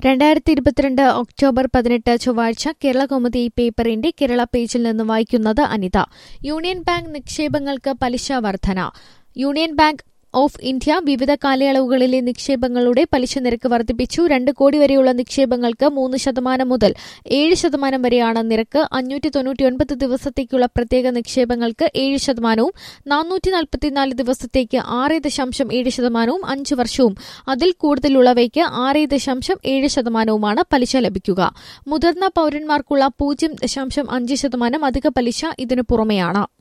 രണ്ടായിരത്തി ഇരുപത്തിരണ്ട് ഒക്ടോബർ പതിനെട്ട് ചൊവ്വാഴ്ച കേരള കൗമുദി പേപ്പറിന്റെ കേരള പേജിൽ നിന്ന് വായിക്കുന്നത് അനിത യൂണിയൻ ബാങ്ക് നിക്ഷേപങ്ങൾക്ക് പലിശ വർധന യൂണിയൻ ബാങ്ക് ഓഫ് ഇന്ത്യ വിവിധ കാലയളവുകളിലെ നിക്ഷേപങ്ങളുടെ പലിശ നിരക്ക് വർദ്ധിപ്പിച്ചു രണ്ട് കോടി വരെയുള്ള നിക്ഷേപങ്ങൾക്ക് മൂന്ന് ശതമാനം മുതൽ ഏഴ് ശതമാനം വരെയാണ് നിരക്ക് അഞ്ഞൂറ്റി തൊണ്ണൂറ്റിയൊൻപത് ദിവസത്തേക്കുള്ള പ്രത്യേക നിക്ഷേപങ്ങൾക്ക് ഏഴ് ശതമാനവും നാനൂറ്റി നാൽപ്പത്തിനാല് ദിവസത്തേക്ക് ആറ് ദശാംശം ഏഴ് ശതമാനവും അഞ്ച് വർഷവും അതിൽ കൂടുതലുള്ളവയ്ക്ക് ആറ് ദശാംശം ഏഴ് ശതമാനവുമാണ് പലിശ ലഭിക്കുക മുതിർന്ന പൌരന്മാർക്കുള്ള പൂജ്യം ദശാംശം അഞ്ച് ശതമാനം അധിക പലിശ ഇതിനു പുറമെയാണ്